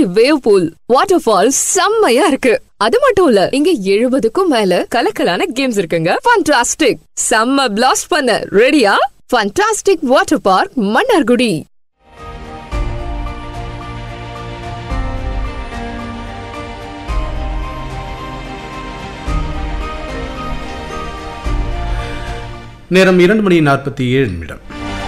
Wave pool water fall செம்மையா இருக்கு அது மட்டும் இல்ல இங்க எழுபதுக்கும் மேல கலக்கலான கேம்ஸ் இருக்குங்க ஃபண்டாஸ்டிக் செம்ம பிளாஸ்ட் பண்ண ரெடியா ஃபண்டாஸ்டிக் வாட்டர் பார்க் மன்னார்குடி நேரம் இரண்டு மணி நாற்பத்தி ஏழு நிமிடம்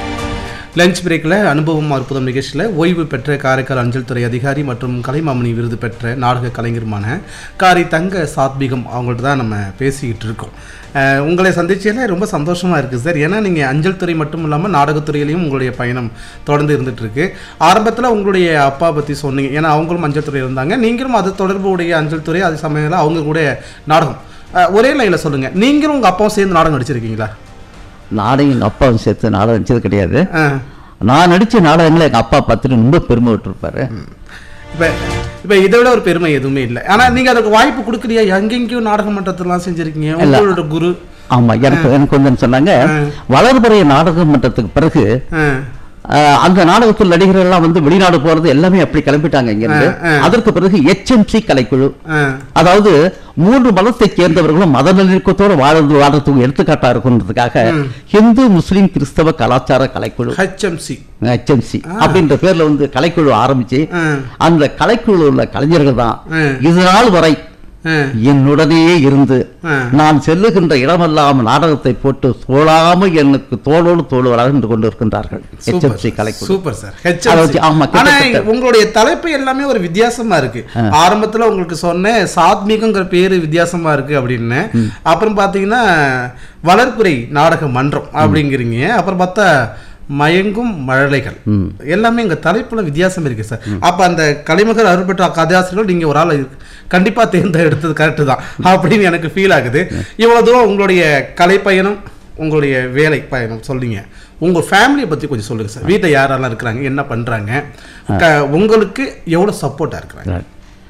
லஞ்ச் பிரேக்கில் அனுபவம் அற்புதம் நிகழ்ச்சியில் ஓய்வு பெற்ற காரைக்கால் அஞ்சல் துறை அதிகாரி மற்றும் கலைமாமணி விருது பெற்ற நாடக கலைஞருமான காரி தங்க சாத்விகம் அவங்கள்ட்ட தான் நம்ம பேசிக்கிட்டு இருக்கோம் அஹ், உங்களை சந்திச்சதில் ரொம்ப சந்தோஷமாக இருக்குது சார் ஏன்னா நீங்கள் அஞ்சல் துறை மட்டும் இல்லாமல் நாடகத்துறையிலையும் உங்களுடைய பயணம் தொடர்ந்து இருந்துட்டு இருக்கு ஆரம்பத்தில் உங்களுடைய அப்பா பற்றி சொன்னீங்க ஏன்னா அவங்களும் அஞ்சல் துறை இருந்தாங்க நீங்களும் அது தொடர்புடைய அஞ்சல் துறை அதே சமயத்தில் அவங்க கூட நாடகம் அஹ், ஒரே லைனில் சொல்லுங்கள் நீங்களும் உங்கள் அப்பாவும் சேர்ந்து நாடகம் நடிச்சிருக்கீங்களா நாடகம் எங்கள் அப்பாவும் சேர்த்து நாடகம் நடிச்சது கிடையாது ஆ நான் நடித்த நாடகங்களை எங்கள் அப்பா பார்த்துட்டு ரொம்ப பெருமை விட்டுருப்பாரு இப்போ இப்போ இதை விட ஒரு பெருமை எதுவுமே இல்லை ஆனால் நீங்கள் அதுக்கு வாய்ப்பு கொடுக்கலையா எங்கெங்கேயும் நாடக மன்றத்திலாம் செஞ்சுருக்கீங்க உங்களோட குரு ஆமாம் எனக்கு எனக்கு வந்து சொன்னாங்க வளர்புறைய நாடக மன்றத்துக்கு பிறகு ஆ, ஆஹ், அந்த நாடகத்தில் நடிகர்கள் எல்லாம் வந்து வெளிநாடு போறது எல்லாமே அப்படி கிளம்பிட்டாங்க இங்கிருந்து அதற்கு பிறகு எச்எம்சி கலைக்குழு ஆ, அதாவது மூன்று மதத்தைச் சேர்ந்தவர்களும் மத நல்லிணக்கத்தோடு வாழ்ந்து வாழ்றதுக்கு எடுத்துக்காட்டா இருக்குன்றதுக்காக ஹிந்து முஸ்லீம் கிறிஸ்தவ கலாச்சார கலைக்குழு HMC ஹெச்எம்சி அப்படின்ற பேர்ல வந்து கலைக்குழு ஆரம்பிச்சு ஆ, அந்த கலைக்குழு உள்ள கலைஞர்கள் தான் ஆ. இது நாள் வரை ஆ, என்னுடனேயே இருந்து ஆ. நான் செல்லுகின்ற இடமெல்லாம் நாடகத்தை போட்டு தோழாமல் எனக்கு தோளோடு தோழுவராக நின்று கொண்டு இருக்கின்றார்கள் ஹெச்எம்சி கலைக்குழு சூப்பர் சார் அதை HMC வச்சு, ஆமா, ஆனா கிட்டத்தட்ட. உங்களுடைய தலைப்பு எல்லாமே ஒரு வித்தியாசமா இருக்கு ஆரம்பத்துல உங்களுக்கு சொன்னேன் சாத்மீகங்கிற பேரு வித்தியாசமா இருக்கு அப்படின்னு அப்புறம் பாத்தீங்கன்னா வளர்ப்புரை நாடக மன்றம் அப்படிங்கிறீங்க அப்புறம் பார்த்தா மயங்கும் மழலைகள் எல்லாமே எங்க தலைப்புல வித்தியாசம் இருக்கு சார் அப்ப அந்த கலைமகர் அருள்பெற்ற கதாசிரியர்கள் நீங்க ஒரு ஆள் கண்டிப்பா தேர்ந்தெடுத்தது கரெக்டு தான் அப்படின்னு எனக்கு ஃபீல் ஆகுது இவ்வளவு தூரம் உங்களுடைய கலை பயணம் உங்களுடைய வேலை பயணம் சொல்றீங்க உங்க ஃபேமிலியை பத்தி கொஞ்சம் சொல்லுங்க சார் வீட்டில் யாரெல்லாம் இருக்கிறாங்க என்ன பண்றாங்க க- உங்களுக்கு எவ்வளவு சப்போர்ட்டா இருக்கிறாங்க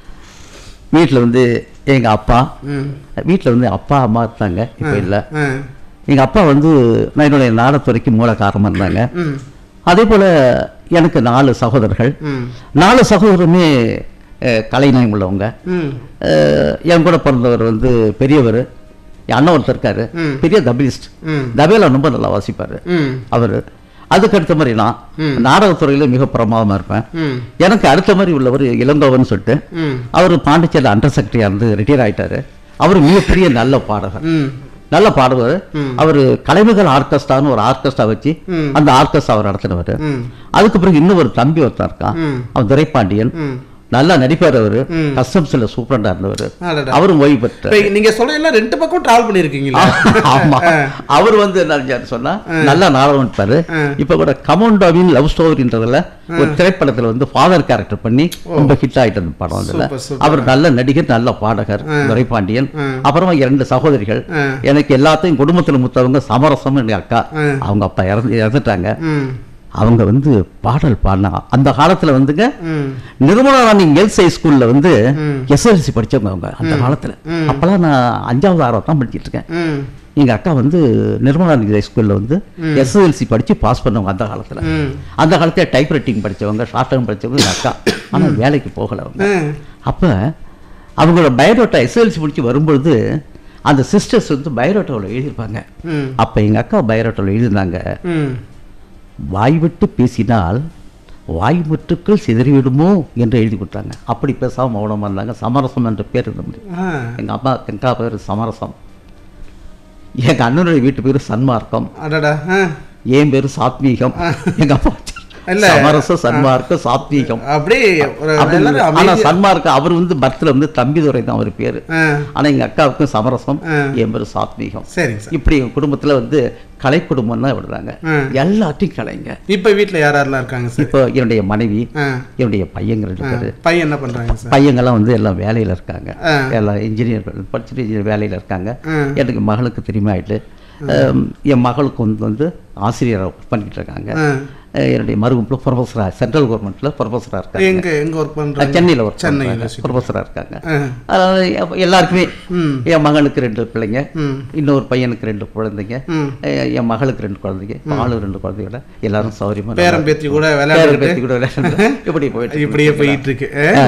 வீட்டில் வந்து எங்க அப்பா வீட்டில் வந்து அப்பா அம்மா இருந்தாங்க இப்போ இல்லை ஆ, எங்க அப்பா வந்து நான் என்னுடைய நாடத்துறைக்கு மூல காரணமாக இருந்தாங்க அதே போல எனக்கு நாலு சகோதரர்கள் ம், நாலு சகோதரருமே அஹ், கலைநயம் உள்ளவங்க ம், அஹ், என் கூட பிறந்தவர் வந்து பெரியவர் என் அண்ணன் ஒருத்தர் இருக்காரு பெரிய தபிலிஸ்ட் ம். தபேலா ரொம்ப நல்லா வாசிப்பாரு ம், அவர் அதுக்கு அடுத்த மாதிரி நான் நாடகத்துறையில மிக பிரமாதமா இருப்பேன் ம், எனக்கு அடுத்த மாதிரி உள்ளவர் இளங்கோவன் சொல்லிட்டு ம், அவர் பாண்டிச்சேரியில் அண்டர் செக்ரட்டரியா இருந்து ரிட்டையர் ஆயிட்டாரு அவர் மிகப்பெரிய நல்ல பாடகர் ம், நல்ல பாடுவார் அவர் கலைமகள் ஆர்கெஸ்ட்ரான்னு ஒரு ஆர்கெஸ்ட்ரா வச்சு அந்த ஆர்கெஸ்ட்ரா அவர் நடத்தினவர் ம். அதுக்கு பிறகு இன்னும் ஒரு தம்பி ஒருத்தன் இருக்கான் அவன் துரைப்பாண்டியன் நல்லா நடிப்பார் அவரு கஸ்டம்ஸ்ல சூப்பரண்டா இருந்தவர் அடடா. அவரும் ஓய்வு பெற்றார் இப்ப நீங்க சொல்ல எல்லாம் ரெண்டு பக்கம் டிராவல் பண்ணிருக்கீங்களா ஆமா அவர் வந்து என்ன செஞ்சாரு சொன்னா நல்லா நாடகம் நடிப்பாரு இப்ப கூட கமோண்டோவின் லவ் ஸ்டோரின்றதுல ஒரு திரைப்படத்துல வந்து ஃபாதர் கேரக்டர் பண்ணி ரொம்ப ஹிட் ஆயிட்டு அந்த படம் அதுல சூப்பர், சூப்பர். அவர் நல்ல நடிகர் நல்ல பாடகர் துரைபாண்டியன் அப்புறமா இரண்டு சகோதரிகள் எனக்கு எல்லாத்தையும் குடும்பத்துல முத்தவங்க சமரசம் எங்க அக்கா அவங்க அப்பா இறந்து இறந்துட்டாங்க ம், அவங்க வந்து பாடல் பாடினா அந்த காலத்துல வந்துங்க ம், நிர்மலா ராணி கேர்ள்ஸ் ஹை ஸ்கூல்ல வந்து எஸ்எல்சி படிச்சவங்க அவங்க அந்த காலத்துல அப்பெல்லாம் நான் அஞ்சாவது ஆறாவது தான் படிச்சிட்டு இருக்கேன் ம், எங்க அக்கா வந்து நிர்மலா ஹை ஸ்கூல்ல வந்து எஸ்எல்சி படிச்சு பாஸ் பண்ணவங்க அந்த காலத்துல ம். அந்த காலத்துல டைப் ரைட்டிங் படிச்சவங்க ஷார்ட் டேர்ம் படிச்சவங்க எங்க அக்கா ஆனா வேலைக்கு போகல அவங்க ம், அப்ப அவங்களோட பயோடேட்டா எஸ்எல்சி முடிச்சு வரும்பொழுது அந்த சிஸ்டர்ஸ் வந்து பயோடேட்டாவில் எழுதியிருப்பாங்க ம், அப்ப எங்க அக்கா பயோடேட்டாவில் எழுதியிருந்தாங்க ம். வாய் விட்டு பேசினால் வாய் முற்றுக்கள் சிதறிவிடுமோ என்று எழுதி கொடுத்தாங்க அப்படி பேசாம மௌனமா இருந்தாங்க சமரசம் என்ற பேர் இருந்தது ஆ, எங்க அம்மா எங்க அப்பா பேர் சமரசம் எங்க அண்ணனுடைய வீட்டு பேரு சன்மார்க்கம் அடடா ஆ. என் பேரு சாத்வீகம் எங்க அப்பா இல்ல. சமரச சன்மார்க்கம் சாத்வீகம் அப்படியே ஒரு அப்படி எல்லாரும் ஆனா அமைதியா- சன்மார்க்கம் அவர் வந்து பர்த்ல வந்து தம்பிதுரை தான் அவர் பேரு ஆ, ஆனா எங்க அக்காவுக்கும் சமரசம் ஆ. என் பேரு சாத்வீகம் சரிங்க சார் இப்படி எங்க குடும்பத்துல வந்து கலை குடும்பம் தான் விடுறாங்க ஆ. எல்லாத்தையும் கலைங்க இப்ப வீட்ல யார் யாரெல்லாம் இருக்காங்க சார் இப்போ என்னுடைய மனைவி ஆ, என்னுடைய பையங்க ரெண்டு ஆ. பேரு பையன் என்ன பண்றாங்க சார் பையங்கெல்லாம் வந்து எல்லாம் வேலையில இருக்காங்க ஆ. எல்லாம் இன்ஜினியர் படிச்சுட்டு இன்ஜினியர் வேலையில இருக்காங்க ஆ. எனக்கு மகளுக்கு திரும்பி ஆயிட்டு அம், என் மகளுக்கு வந்து வந்து ஆசிரியராக ஒர்க் பண்ணிட்டு இருக்காங்க ஆ. அஹ், என்னுடைய மருமப்பில் ப்ரொஃபஸராக சென்ட்ரல் கவர்மெண்ட்ல ப்ரொஃபஸராக இருக்காங்க எங்க எங்க ஒர்க் பண்றாங்க சென்னையில் ஒர்க் சென்னை சென்னை யூனிவர்சிட்டி ப்ரொஃபஸராக இருக்காங்க ஆ, அதனால எ- எல்லாருக்குமே ம். என் மகனுக்கு ரெண்டு பிள்ளைங்க ம். இன்னொரு பையனுக்கு ரெண்டு குழந்தைங்க ம். அஹ், என் மகளுக்கு ரெண்டு குழந்தைங்க ஆளு ரெண்டு குழந்தைகள எல்லாரும் சௌரியமா பேரம் பேத்தி கூட பேரன் விளையாடுறது பேத்தி கூட விளையாண்டு இப்படி போயிட்டு இப்படியே போயிட்டு இருக்கு ஆ?